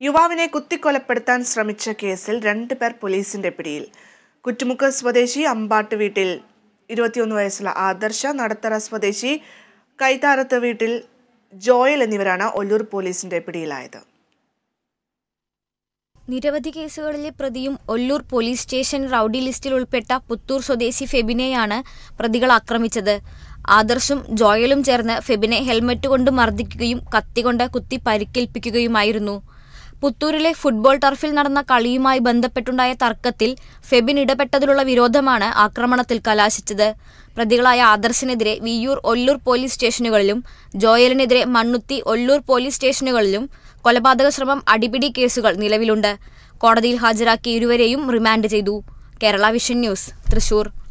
യുവാവിനെ കുത്തിക്കൊലപ്പെടുത്താൻ ശ്രമിച്ച കേസിൽ രണ്ടുപേർ പോലീസിന്റെ പിടിയിൽ കുറ്റുമുക്ക് സ്വദേശി അമ്പാട്ട് വീട്ടിൽ ഇരുപത്തിയൊന്ന് വയസ്സുള്ള ആദർശ നടത്തറ സ്വദേശി കൈതാരത്ത് വീട്ടിൽ ജോയൽ എന്നിവരാണ് ഒല്ലൂർ പോലീസിന്റെ പിടിയിലായത് നിരവധി കേസുകളിലെ പ്രതിയും ഒല്ലൂർ പോലീസ് സ്റ്റേഷൻ റൌഡി ലിസ്റ്റിൽ ഉൾപ്പെട്ട പുത്തൂർ സ്വദേശി ഫെബിനെയാണ് പ്രതികൾ ആക്രമിച്ചത് ആദർശും ജോയലും ചേർന്ന് ഫെബിനെ ഹെൽമറ്റ് കൊണ്ട് മർദ്ദിക്കുകയും കത്തികൊണ്ട് കുത്തി പരിക്കേൽപ്പിക്കുകയുമായിരുന്നു പുത്തൂരിലെ ഫുട്ബോൾ ടർഫിൽ നടന്ന കളിയുമായി ബന്ധപ്പെട്ടുണ്ടായ തർക്കത്തിൽ ഫെബിൻ ഇടപെട്ടതിലുള്ള വിരോധമാണ് ആക്രമണത്തിൽ കലാശിച്ചത് പ്രതികളായ ആദർശിനെതിരെ വിയ്യൂർ ഒല്ലൂർ പോലീസ് സ്റ്റേഷനുകളിലും ജോയലിനെതിരെ മണ്ണുത്തി ഒല്ലൂർ പോലീസ് സ്റ്റേഷനുകളിലും കൊലപാതക ശ്രമം അടിപിടി കേസുകൾ നിലവിലുണ്ട് കോടതിയിൽ ഹാജരാക്കിയ ഇരുവരെയും റിമാൻഡ് ചെയ്തു കേരള വിഷൻ ന്യൂസ് തൃശൂർ